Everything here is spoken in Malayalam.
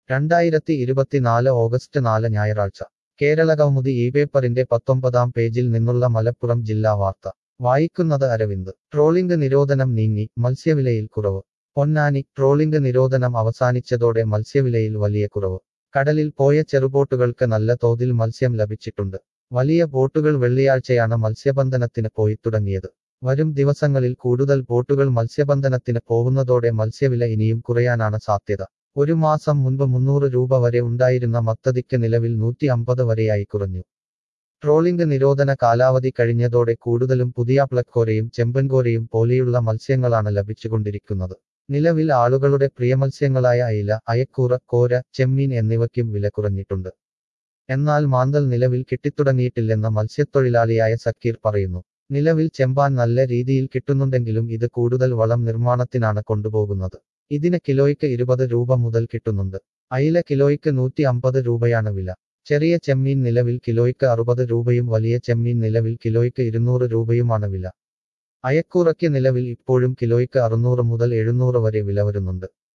രണ്ടായിരത്തി ഇരുപത്തിനാല് ഓഗസ്റ്റ് നാല് ഞായറാഴ്ച കേരള കൗമുദി ഈ പേപ്പറിന്റെ പത്തൊമ്പതാം പേജിൽ നിന്നുള്ള മലപ്പുറം ജില്ലാ വാർത്ത വായിക്കുന്നത് അരവിന്ദ് ട്രോളിംഗ് നിരോധനം നീങ്ങി മത്സ്യവിലയിൽ കുറവ് പൊന്നാനി ട്രോളിംഗ് നിരോധനം അവസാനിച്ചതോടെ മത്സ്യവിലയിൽ വലിയ കുറവ് കടലിൽ പോയ ചെറുബോട്ടുകൾക്ക് നല്ല തോതിൽ മത്സ്യം ലഭിച്ചിട്ടുണ്ട് വലിയ ബോട്ടുകൾ വെള്ളിയാഴ്ചയാണ് മത്സ്യബന്ധനത്തിന് പോയി തുടങ്ങിയത് വരും ദിവസങ്ങളിൽ കൂടുതൽ ബോട്ടുകൾ മത്സ്യബന്ധനത്തിന് പോകുന്നതോടെ മത്സ്യവില ഇനിയും കുറയാനാണ് സാധ്യത ഒരു മാസം മുൻപ് മുന്നൂറ് രൂപ വരെ ഉണ്ടായിരുന്ന മത്തതിക്ക് നിലവിൽ നൂറ്റി അമ്പത് വരെയായി കുറഞ്ഞു ട്രോളിംഗ് നിരോധന കാലാവധി കഴിഞ്ഞതോടെ കൂടുതലും പുതിയാപ്ലക്കോരയും ചെമ്പൻകോരയും പോലെയുള്ള മത്സ്യങ്ങളാണ് ലഭിച്ചുകൊണ്ടിരിക്കുന്നത് നിലവിൽ ആളുകളുടെ പ്രിയമത്സ്യങ്ങളായ അയില അയക്കൂറ കോര ചെമ്മീൻ എന്നിവയ്ക്കും വില കുറഞ്ഞിട്ടുണ്ട് എന്നാൽ മാന്തൽ നിലവിൽ കിട്ടിത്തുടങ്ങിയിട്ടില്ലെന്ന് മത്സ്യത്തൊഴിലാളിയായ സക്കീർ പറയുന്നു നിലവിൽ ചെമ്പാൻ നല്ല രീതിയിൽ കിട്ടുന്നുണ്ടെങ്കിലും ഇത് കൂടുതൽ വളം നിർമ്മാണത്തിനാണ് കൊണ്ടുപോകുന്നത് ഇതിന് കിലോയ്ക്ക് ഇരുപത് രൂപ മുതൽ കിട്ടുന്നുണ്ട് അയില കിലോയ്ക്ക് നൂറ്റി അമ്പത് രൂപയാണ് വില ചെറിയ ചെമ്മീൻ നിലവിൽ കിലോയ്ക്ക് അറുപത് രൂപയും വലിയ ചെമ്മീൻ നിലവിൽ കിലോയ്ക്ക് ഇരുന്നൂറ് രൂപയുമാണ് വില അയക്കൂറയ്ക്ക് നിലവിൽ ഇപ്പോഴും കിലോയ്ക്ക് അറുന്നൂറ് മുതൽ എഴുന്നൂറ് വരെ വില വരുന്നുണ്ട്